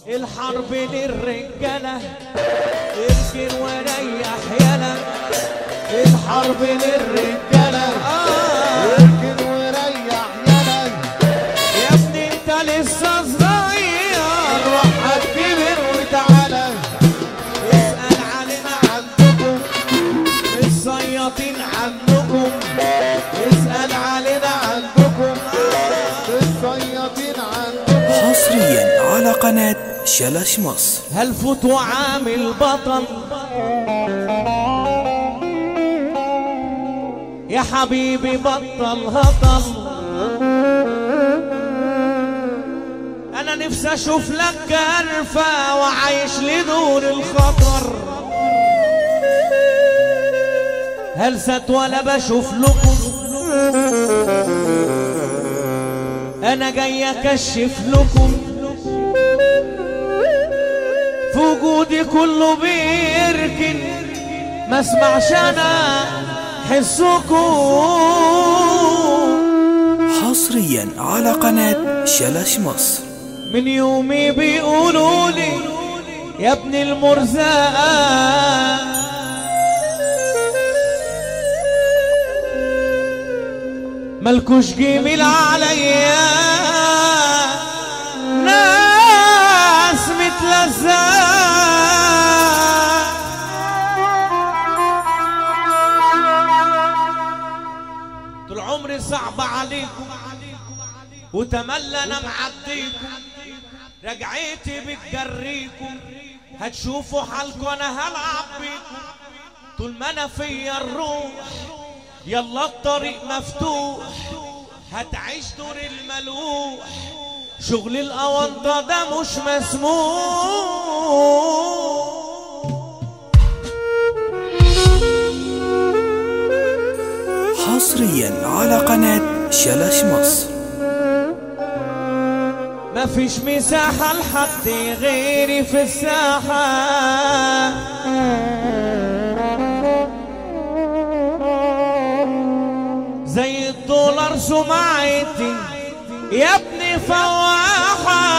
الحرب للرجالة اركن وريح يلا الحرب للرجالة آه اركن وريح يلا يا ابني انت لسه صغير روح هتكبر وتعالى اسأل علينا عندكم الصياطين عنكم اسأل علينا عندكم الصيادين عندكم حصريا على قناة شلش مصر هلفوت وعامل بطل يا حبيبي بطل هطل انا نفسي اشوف لك كرفة وعايش لدور الخطر هلست ولا بشوف لكم انا جاي اكشف لكم في وجودي كله بيركن ما اسمعش انا حسكم حصريا على قناة شلش مصر من يومي بيقولوا لي يا ابن المرزقة ملكوش جميل عليا ناس متلزقة طول عمري صعب عليكم وتملى انا معديكم رجعيتي بتجريكم هتشوفوا حالكم انا هلعب بيكم طول ما انا فيا الروح يلا الطريق مفتوح هتعيش دور الملوح شغل الاونطه ده مش مسموح حصريا على قناة شلش مصر مفيش مساحة لحد غيري في الساحة زي الدولار سمعتي يا ابني فواحة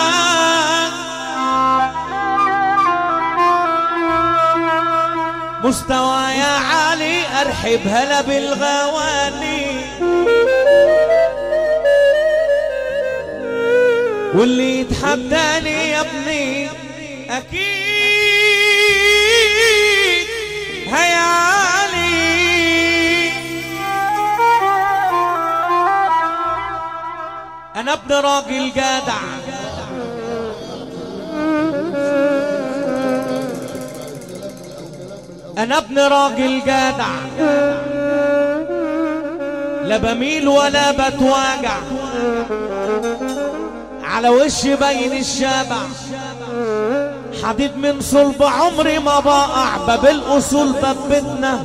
مستوايا عالي ارحب هلا بالغواني واللي يتحداني يا ابني اكيد هيعلي انا ابن راجل جدع انا ابن راجل جدع لا بميل ولا بتواجع على وشي باين الشبع حديد من صلب عمري ما بقع باب الاصول باب بيتنا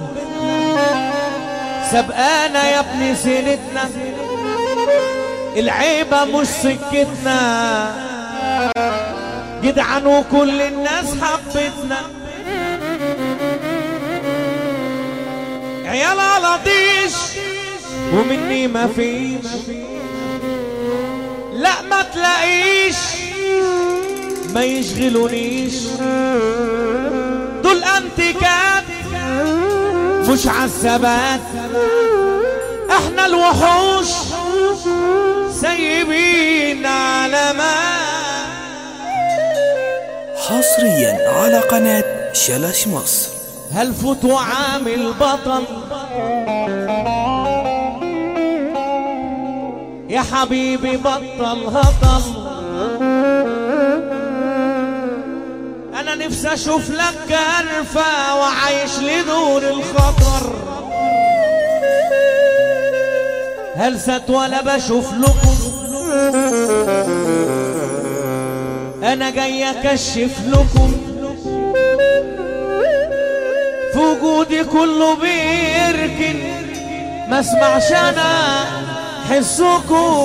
سبقانا يا ابني سنتنا العيبة مش سكتنا جدعان وكل الناس حبتنا عيال على طيش ومني ما فيش لا ما تلاقيش ما يشغلونيش دول انتكات مش عالثبات احنا الوحوش سايبين علامات حصريا على قناة شلش مصر هلفوت وعامل بطل يا حبيبي بطل هطل انا نفسي اشوف لك كرفة وعايش لدور الخطر هلست ولا بشوف لكم انا جاي اكشف لكم في وجودي كله بيركن ما اسمعش انا حسكم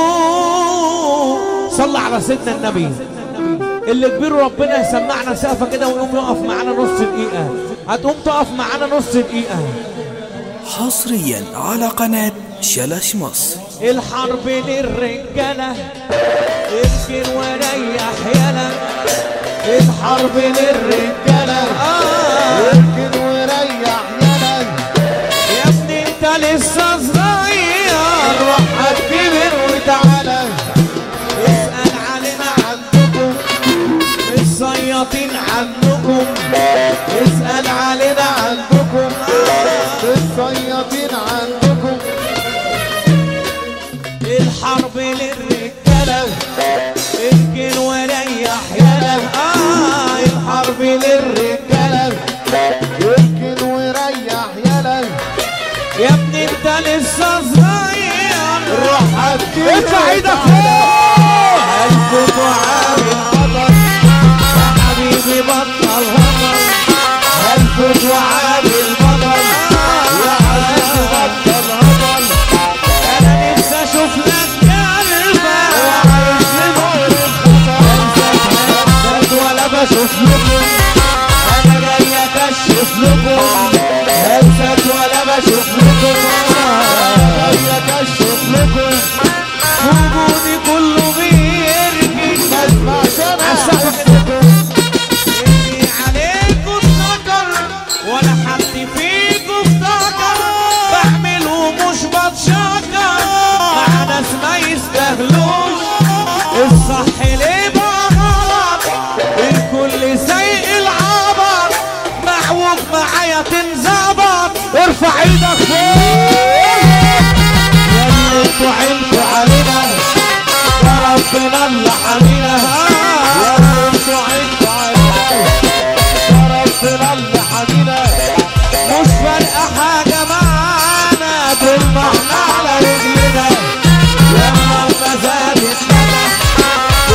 صلى على سيدنا النبي اللي كبير ربنا يسمعنا سقفه كده ويقوم يقف معانا نص دقيقه هتقوم تقف معانا نص دقيقه حصريا على قناة شلش مصر الحرب للرجاله اركن وريح يلا الحرب للرجالة آه اركن وريح يلا يا ابني انت لسه صغير روح هتكبر وتعالى اسأل علينا عندكم الصياطين عنكم اسأل علينا عندكم الصيادين عندكم الحرب للرجالة اركن وريح يالا آه الحرب للرجالة اركن وريح يلا يا ابني انت لسه صغير روح هتكبر ارفع ايدك فوق هلكت وعامل قدر يا حبيبي بطل هضر هلكت وعامل قدر يا حبيبي بطل هضر انا نفسي اشوف لك قلبك وعايش لنور الخطر ولا بشوف لكم انا جاي اكشف لكم